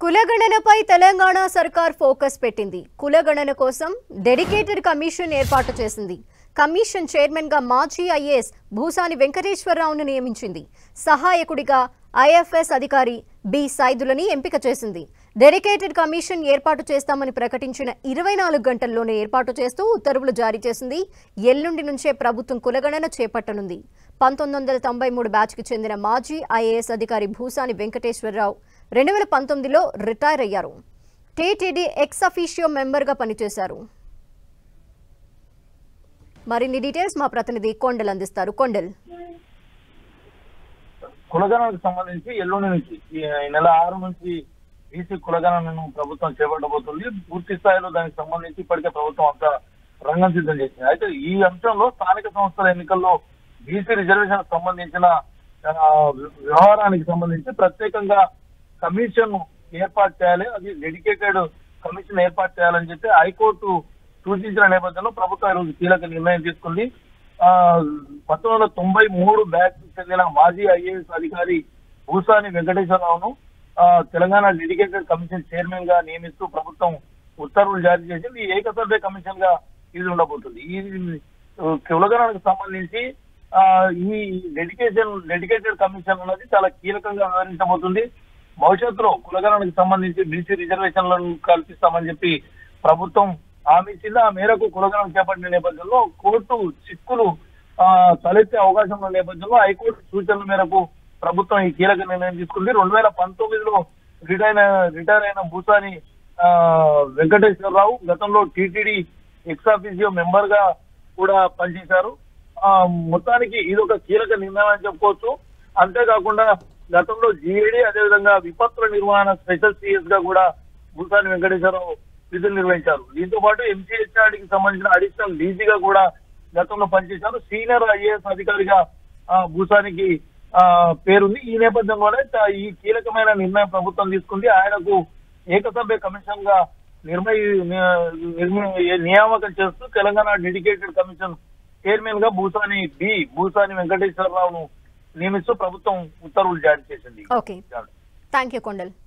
కులగణనపై తెలంగాణ సర్కార్ ఫోకస్ పెట్టింది కులగణన కోసం డెడికేటెడ్ కమిషన్ ఏర్పాటు చేసింది కమిషన్ చైర్మన్ గా మాజీ ఐఏఎస్ భూసాని వెంకటేశ్వరరావును నియమించింది సహాయకుడిగా ఐఎఫ్ఎస్ అధికారి బి సైదులని ఎంపిక చేసింది డెడికేటెడ్ కమిషన్ ఏర్పాటు చేస్తామని ప్రకటించిన ఇరవై నాలుగు గంటల్లోనే ఏర్పాటు చేస్తూ ఉత్తర్వులు జారీ చేసింది ఎల్లుండి నుంచే ప్రభుత్వం కులగణన చేపట్టనుంది పంతొమ్మిది వందల తొంభై మూడు బ్యాచ్కి చెందిన మాజీ ఐఏఎస్ అధికారి భూసాని వెంకటేశ్వరరావు రెండు వేల పంతొమ్మిదిలో రిటైర్ అయ్యారు టీటీడీ ఎక్స్ అఫీషియో మెంబర్గా పనిచేశారు మరిన్ని డీటెయిల్స్ మా ప్రతినిధి కొండల్ అందిస్తారు కొండల్ కులగణనకు సంబంధించి ఎల్లుండి నుంచి ఈ నెల ఆరు నుంచి బీసీ కులగణనను ప్రభుత్వం చేపట్టబోతుంది పూర్తి స్థాయిలో దానికి సంబంధించి ఇప్పటికే ప్రభుత్వం అంతా రంగం సిద్ధం చేసింది అయితే ఈ అంశంలో స్థానిక సంస్థల ఎన్నికల్లో బీసీ రిజర్వేషన్ సంబంధించిన ఆ, వ్యవహారానికి సంబంధించి ప్రత్యేకంగా కమిషన్ ఏర్పాటు చేయాలి అది డెడికేటెడ్ కమిషన్ ఏర్పాటు చేయాలని చెప్పి హైకోర్టు సూచించిన నేపథ్యంలో ప్రభుత్వం ఈరోజు కీలక నిర్ణయం తీసుకుంది ఆ, పంతొమ్మిది వందల తొంభై మూడు బ్యాచ్ చెందిన మాజీ ఐఏఎస్ అధికారి భూసాని వెంకటేశ్వరరావును ఆ, తెలంగాణ డెడికేటెడ్ కమిషన్ చైర్మన్ గా నియమిస్తూ ప్రభుత్వం ఉత్తర్వులు జారీ చేసింది ఈ ఏకసభ్య కమిషన్ గా ఇది ఉండబోతుంది ఈ ఆ, కులగణనకు సంబంధించి ఆ, ఈ డెడికేషన్ డెడికేటెడ్ కమిషన్ అనేది చాలా కీలకంగా వ్యవహరించబోతుంది భవిష్యత్తులో కులగణనకు సంబంధించి బీసీ రిజర్వేషన్లను కల్పిస్తామని చెప్పి ప్రభుత్వం హామీ ఇచ్చింది ఆ మేరకు కులగణన చేపట్టిన నేపథ్యంలో కోర్టు చిక్కులు ఆ, తలెత్తే అవకాశం ఉన్న నేపథ్యంలో హైకోర్టు సూచనల మేరకు ప్రభుత్వం ఈ కీలక నిర్ణయం తీసుకుంది రెండు వేల పంతొమ్మిదిలో రిటైర్ రిటైర్ అయిన భూసాని ఆ, వెంకటేశ్వరరావు గతంలో టీటీడీ ఎక్సాఫీజియో మెంబర్ గా కూడా పనిచేశారు ఆ, మొత్తానికి ఇది ఒక కీలక నిర్ణయం అని చెప్పుకోవచ్చు అంతేకాకుండా గతంలో జీఏడీ అదేవిధంగా విపత్తుల నిర్వహణ స్పెషల్ సిఎస్ గా కూడా భూసాని వెంకటేశ్వరరావు విధులు నిర్వహించారు దీంతో పాటు ఎంసీహెచ్ఆర్ కి సంబంధించిన అడిషనల్ డీజీగా కూడా గతంలో పనిచేశారు సీనియర్ ఐఏఎస్ అధికారిగా ఆ, భూసానికి ఆ, పేరుంది ఈ నేపథ్యంలోనే త- ఈ కీలకమైన నిర్ణయం ప్రభుత్వం తీసుకుంది ఆయనకు ఏకసభ్య కమిషన్ గా నిర్మయ నిర్మ- నియామకం చేస్తూ తెలంగాణ డెడికేటెడ్ కమిషన్ చైర్మన్ గా భూసాని బి భూసాని వెంకటేశ్వరరావును నియమిస్తూ ప్రభుత్వం ఉత్తర్వులు జారీ చేసింది ఓకే థ్యాంక్ యూ కొండల్